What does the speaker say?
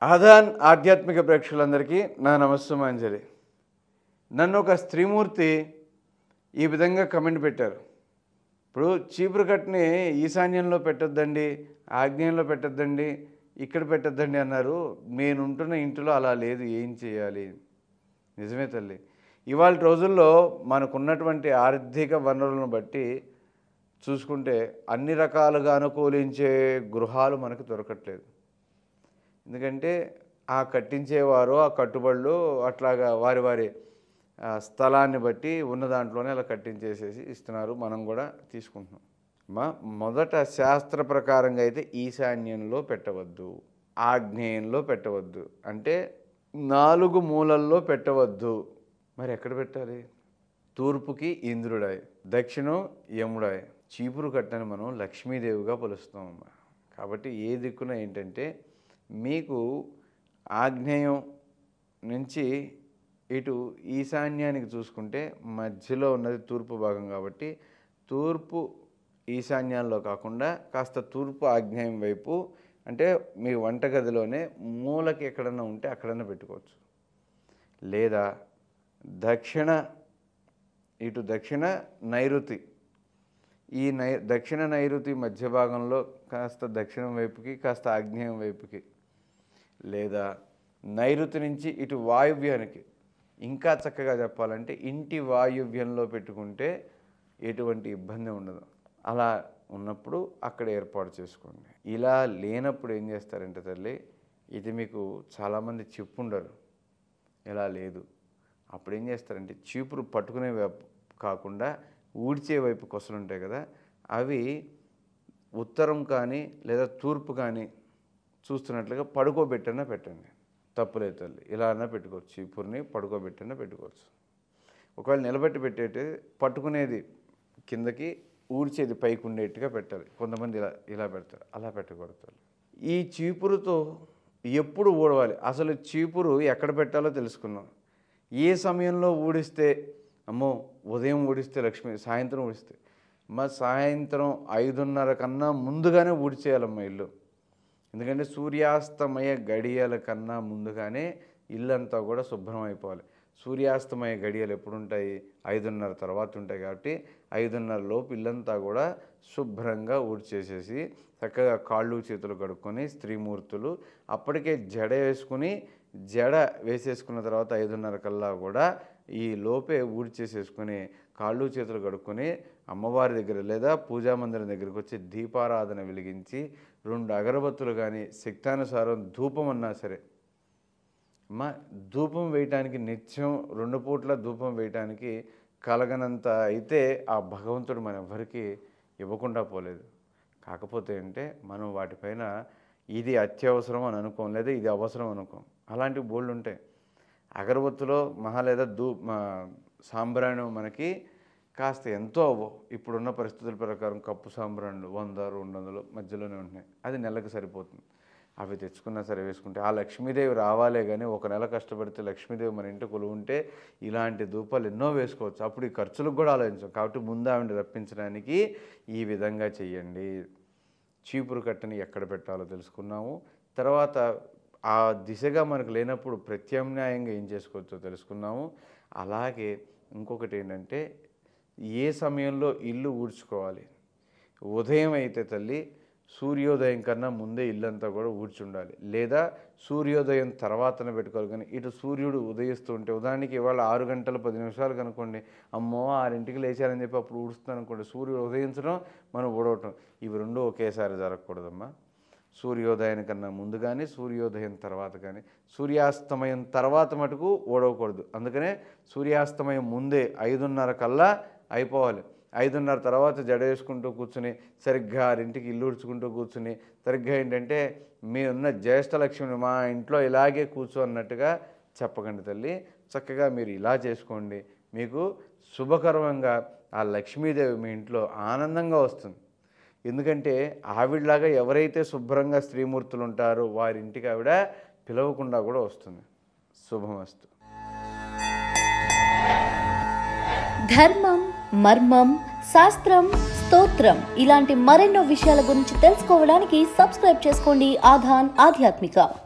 ఆదాన్ ఆధ్యాత్మిక ప్రేక్షకులందరికీ నా నమస్సుమాంజలి నన్ను ఒక స్త్రీమూర్తి ఈ విధంగా కమెంట్ పెట్టారు ఇప్పుడు చీపురు కట్ని ఈశాన్యంలో పెట్టొద్దండి ఆగ్నేయంలో పెట్టొద్దండి ఇక్కడ పెట్టొద్దండి అన్నారు నేనుంటున్న ఇంటిలో అలా లేదు ఏం చేయాలి నిజమే తల్లి ఇవాళ రోజుల్లో మనకున్నటువంటి ఆర్థిక వనరులను బట్టి చూసుకుంటే అన్ని రకాలుగా అనుకూలించే గృహాలు మనకు దొరకట్లేదు ఎందుకంటే ఆ కట్టించేవారు ఆ కట్టుబడులు అట్లాగా వారి వారి ఆ, స్థలాన్ని బట్టి ఉన్న దాంట్లోనే అలా కట్టించేసేసి ఇస్తున్నారు మనం కూడా తీసుకుంటున్నాం మా మొదట శాస్త్ర ప్రకారంగా అయితే ఈశాన్యంలో పెట్టవద్దు ఆగ్నేయంలో పెట్టవద్దు అంటే నాలుగు మూలల్లో పెట్టవద్దు మరి ఎక్కడ పెట్టాలి తూర్పుకి ఇంద్రుడాయ్ దక్షిణం యముడాయ్ చీపురు కట్టని మనం లక్ష్మీదేవిగా కొలుస్తాం అమ్మా కాబట్టి ఏ దిక్కున ఏంటంటే మీకు ఆగ్నేయం నుంచి ఇటు ఈశాన్యానికి చూసుకుంటే మధ్యలో ఉన్నది తూర్పు భాగం కాబట్టి తూర్పు ఈశాన్యాల్లో కాకుండా కాస్త తూర్పు ఆగ్నేయం వైపు అంటే మీ వంటగదిలోనే మూలకి ఎక్కడన్నా ఉంటే అక్కడన్నా పెట్టుకోవచ్చు లేదా దక్షిణ ఇటు దక్షిణ నైరుతి ఈ నై దక్షిణ నైరుతి మధ్య భాగంలో కాస్త దక్షిణం వైపుకి కాస్త ఆగ్నేయం వైపుకి లేదా నైరుతి నుంచి ఇటు వాయువ్యానికి ఇంకా చక్కగా చెప్పాలంటే ఇంటి వాయువ్యంలో పెట్టుకుంటే ఎటువంటి ఇబ్బంది ఉండదు అలా ఉన్నప్పుడు అక్కడ ఏర్పాటు చేసుకోండి ఇలా లేనప్పుడు ఏం చేస్తారంటే తల్లి ఇది మీకు చాలామంది చెప్పుండరు ఇలా లేదు అప్పుడు ఏం చేస్తారంటే చీపురు పట్టుకునే వైపు కాకుండా ఊడ్చే వైపు కొసలు ఉంటాయి కదా అవి ఉత్తరం కానీ లేదా తూర్పు కానీ చూస్తున్నట్లుగా పడుకోబెట్టన్నా పెట్టండి తప్పులేదు తల్లి ఇలా అన్నా పెట్టుకోవచ్చు చీపురుని పడుకోబెట్టన్నా పెట్టుకోవచ్చు ఒకవేళ నిలబెట్టి పెట్టేటి పట్టుకునేది కిందకి ఊడ్చేది పైకి ఉండేట్టుగా పెట్టాలి కొంతమంది ఇలా ఇలా పెడతారు అలా పెట్టకూడదు తల్లి. ఈ చీపురుతో ఎప్పుడు ఊడవాలి అసలు చీపురు ఎక్కడ పెట్టాలో తెలుసుకున్నాం ఏ సమయంలో ఊడిస్తే అమ్మో ఉదయం ఊడిస్తే లక్ష్మి సాయంత్రం ఊడిస్తే మా సాయంత్రం ఐదున్నర కన్నా ముందుగానే ఊడిచేయాలమ్మా ఇల్లు ఎందుకంటే సూర్యాస్తమయ గడియల కన్నా ముందుగానే ఇల్లంతా కూడా శుభ్రం అయిపోవాలి సూర్యాస్తమయ గడియలు ఎప్పుడు ఉంటాయి ఐదున్నర తర్వాత ఉంటాయి కాబట్టి ఐదున్నర లోపు ఇల్లంతా కూడా శుభ్రంగా ఊడ్చేసేసి చక్కగా కాళ్ళు చేతులు కడుక్కొని స్త్రీమూర్తులు అప్పటికే జడ వేసుకుని జడ వేసేసుకున్న తర్వాత ఐదున్నర కల్లా కూడా ఈ లోపే ఊడ్చేసేసుకుని కాళ్ళు చేతులు కడుక్కొని అమ్మవారి దగ్గర లేదా పూజా మందిరం దగ్గరికి వచ్చి దీపారాధన వెలిగించి రెండు అగరబత్తులు కానీ శక్తానుసారం ధూపం అన్నా సరే అమ్మ ధూపం వేయటానికి నిత్యం రెండు పూట్ల ధూపం వేయటానికి కలగనంత అయితే ఆ భగవంతుడు మన ఎవరికి ఇవ్వకుండా పోలేదు కాకపోతే అంటే మనం వాటిపైన ఇది అత్యవసరం అని అనుకోం లేదా ఇది అవసరం అనుకోం అలాంటి బోళ్ళు ఉంటాయి అగరబత్తులో మహా లేదా ధూ మా సాంబ్రాణి మనకి కాస్త ఎంతో అవ్వవు ఇప్పుడున్న పరిస్థితుల ప్రకారం కప్పు సాంబ్రాణులు వంద రెండు వందలు మధ్యలోనే ఉంటున్నాయి అది నెలకు సరిపోతుంది అవి తెచ్చుకున్నా సరే వేసుకుంటే ఆ లక్ష్మీదేవి రావాలే కానీ ఒక నెల కష్టపడితే లక్ష్మీదేవి మన ఇంటి కొలువు ఉంటే ఇలాంటి ధూపాలు ఎన్నో వేసుకోవచ్చు అప్పుడు ఈ ఖర్చులకు కూడా ఆలోచించాం కాబట్టి ముందు ఆవిడ రప్పించడానికి ఈ విధంగా చెయ్యండి చీపురు కట్టని ఎక్కడ పెట్టాలో తెలుసుకున్నాము తర్వాత ఆ దిశగా మనకు లేనప్పుడు ప్రత్యామ్నాయంగా ఏం చేసుకోవచ్చో తెలుసుకున్నాము అలాగే ఇంకొకటి ఏంటంటే ఏ సమయంలో ఇల్లు ఊడ్చుకోవాలి ఉదయం అయితే తల్లి సూర్యోదయం కన్నా ముందే ఇల్లంతా కూడా ఊడ్చుండాలి లేదా సూర్యోదయం తర్వాతనే పెట్టుకోవాలి కానీ ఇటు సూర్యుడు ఉదయిస్తూ ఉంటే ఉదాహరణకి ఇవాళ ఆరు గంటల పది నిమిషాలు కనుకోండి అమ్మో ఆరింటికి లేచారని చెప్పి అప్పుడు ఊడుస్తాను అనుకోండి సూర్యుడు ఉదయించడం మనం ఊడవటం ఇవి రెండు ఒకేసారి జరగకూడదమ్మా సూర్యోదయానికన్నా ముందు కానీ సూర్యోదయం తర్వాత కానీ సూర్యాస్తమయం తర్వాత మటుకు ఓడవకూడదు అందుకనే సూర్యాస్తమయం ముందే ఐదున్నర కల్లా అయిపోవాలి ఐదున్నర తర్వాత జడ వేసుకుంటూ కూర్చుని సరిగ్గా ఆరింటికి ఇల్లు ఉడుచుకుంటూ కూర్చుని సరిగ్గా ఏంటంటే మీ ఉన్న జ్యేష్ఠ లక్ష్మిని మా ఇంట్లో ఇలాగే కూర్చో అన్నట్టుగా చెప్పకండి తల్లి చక్కగా మీరు ఇలా చేసుకోండి మీకు శుభకరంగా ఆ లక్ష్మీదేవి మీ ఇంట్లో ఆనందంగా వస్తుంది ఎందుకంటే ఆవిడలాగా ఎవరైతే శుభ్రంగా స్త్రీమూర్తులు ఉంటారో వారి ఇంటికి ఆవిడ పిలవకుండా కూడా వస్తుంది శుభమస్తు ధర్మం మర్మం శాస్త్రం స్తోత్రం ఇలాంటి మరెన్నో విషయాల గురించి తెలుసుకోవడానికి సబ్స్క్రైబ్ చేసుకోండి ఆధాన్ ఆధ్యాత్మిక